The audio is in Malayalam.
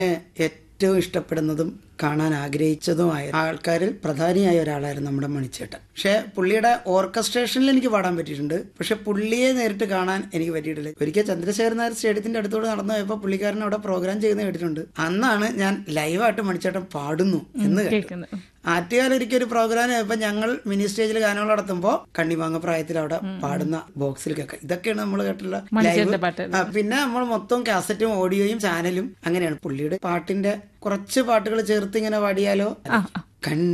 ഏറ്റവും ഇഷ്ടപ്പെടുന്നതും കാണാൻ ആഗ്രഹിച്ചതുമായ ആൾക്കാരിൽ പ്രധാനിയായ ഒരാളായിരുന്നു നമ്മുടെ മണിച്ചേട്ടൻ പക്ഷെ പുള്ളിയുടെ ഓർക്കസ്ട്രേഷനിൽ എനിക്ക് പാടാൻ പറ്റിയിട്ടുണ്ട് പക്ഷെ പുള്ളിയെ നേരിട്ട് കാണാൻ എനിക്ക് പറ്റിയിട്ടില്ല ഒരിക്കൽ ചന്ദ്രശേഖരൻ നായർ സ്റ്റേഡിയത്തിന്റെ അടുത്തോട് നടന്നു പോയപ്പോൾ പുള്ളിക്കാരൻ അവിടെ പ്രോഗ്രാം ചെയ്യുന്ന കേട്ടിട്ടുണ്ട് അന്നാണ് ഞാൻ ലൈവായിട്ട് മണിച്ചേട്ടൻ പാടുന്നു എന്ന് കേട്ടത് കേൾക്കുന്നത് ആറ്റുകാലം ഒരിക്കൽ ഒരു പ്രോഗ്രാം ഇപ്പൊ ഞങ്ങൾ മിനി സ്റ്റേജിൽ ഗാനങ്ങൾ നടത്തുമ്പോൾ കണ്ണിമാങ്ങ പ്രായത്തിൽ അവിടെ പാടുന്ന ബോക്സിൽ കേൾക്കാം ഇതൊക്കെയാണ് നമ്മൾ കേട്ടുള്ള ലൈവ് മണിച്ചേട്ടന്റെ പാട്ട് ആ, പിന്നെ നമ്മൾ മൊത്തം കാസറ്റും ഓഡിയോയും ചാനലും അങ്ങനെയാണ് പുള്ളിയുടെ പാട്ടിന്റെ കുറച്ച് പാട്ടുകൾ ചേർത്ത് ഇങ്ങനെ പാടിയാലോ ആ, ആ. കൺ